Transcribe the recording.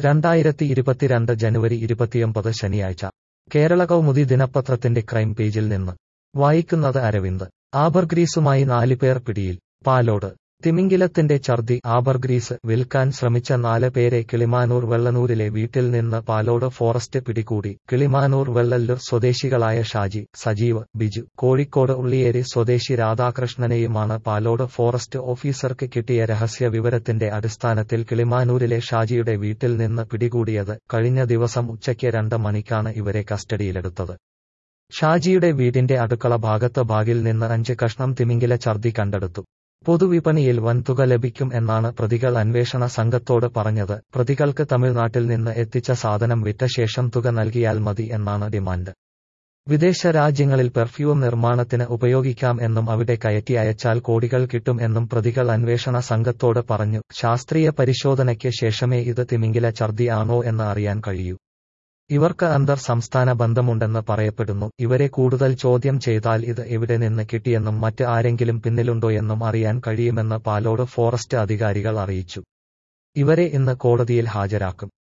രണ്ടായിരത്തി ഇരുപത്തിരണ്ട് ജനുവരി ഇരുപത്തിയൊമ്പത് ശനിയാഴ്ച കേരള കൗമുദി ദിനപത്രത്തിന്റെ ക്രൈം പേജിൽ നിന്ന് വായിക്കുന്നത് അരവിന്ദ് ആബർഗ്രീസുമായി നാല് പേർ പിടിയിൽ പാലോട് തിമിംഗിലത്തിന്റെ ഛർദി ആബർഗ്രീസ് വിൽക്കാൻ ശ്രമിച്ച നാല് പേരെ കിളിമാനൂർ വെള്ളനൂരിലെ വീട്ടിൽ നിന്ന് പാലോട് ഫോറസ്റ്റ് പിടികൂടി കിളിമാനൂർ വെള്ളല്ലൂർ സ്വദേശികളായ ഷാജി സജീവ് ബിജു കോഴിക്കോട് ഉള്ളിയേരി സ്വദേശി രാധാകൃഷ്ണനെയുമാണ് പാലോട് ഫോറസ്റ്റ് ഓഫീസർക്ക് കിട്ടിയ രഹസ്യ വിവരത്തിന്റെ അടിസ്ഥാനത്തിൽ കിളിമാനൂരിലെ ഷാജിയുടെ വീട്ടിൽ നിന്ന് പിടികൂടിയത് കഴിഞ്ഞ ദിവസം ഉച്ചയ്ക്ക് രണ്ട് മണിക്കാണ് ഇവരെ കസ്റ്റഡിയിലെടുത്തത് ഷാജിയുടെ വീടിന്റെ അടുക്കള ഭാഗത്ത് ബാഗിൽ നിന്ന് അഞ്ച് കഷ്ണം തിമിംഗില ഛർദി കണ്ടെടുത്തു പൊതുവിപണിയിൽ വൻതുക ലഭിക്കും എന്നാണ് പ്രതികൾ അന്വേഷണ സംഘത്തോട് പറഞ്ഞത് പ്രതികൾക്ക് തമിഴ്നാട്ടിൽ നിന്ന് എത്തിച്ച സാധനം വിറ്റ ശേഷം തുക നൽകിയാൽ മതി എന്നാണ് ഡിമാൻഡ് വിദേശ രാജ്യങ്ങളിൽ പെർഫ്യൂം നിർമ്മാണത്തിന് ഉപയോഗിക്കാം എന്നും അവിടെ കയറ്റി അയച്ചാൽ കോടികൾ കിട്ടും എന്നും പ്രതികൾ അന്വേഷണ സംഘത്തോട് പറഞ്ഞു ശാസ്ത്രീയ പരിശോധനയ്ക്ക് ശേഷമേ ഇത് തിമിംഗില ഛർദി ആണോ എന്ന് അറിയാൻ കഴിയൂ ഇവർക്ക് അന്തർ സംസ്ഥാന ബന്ധമുണ്ടെന്ന് പറയപ്പെടുന്നു ഇവരെ കൂടുതൽ ചോദ്യം ചെയ്താൽ ഇത് എവിടെ നിന്ന് കിട്ടിയെന്നും മറ്റ് ആരെങ്കിലും പിന്നിലുണ്ടോയെന്നും അറിയാൻ കഴിയുമെന്ന് പാലോട് ഫോറസ്റ്റ് അധികാരികൾ അറിയിച്ചു ഇവരെ ഇന്ന് കോടതിയിൽ ഹാജരാക്കും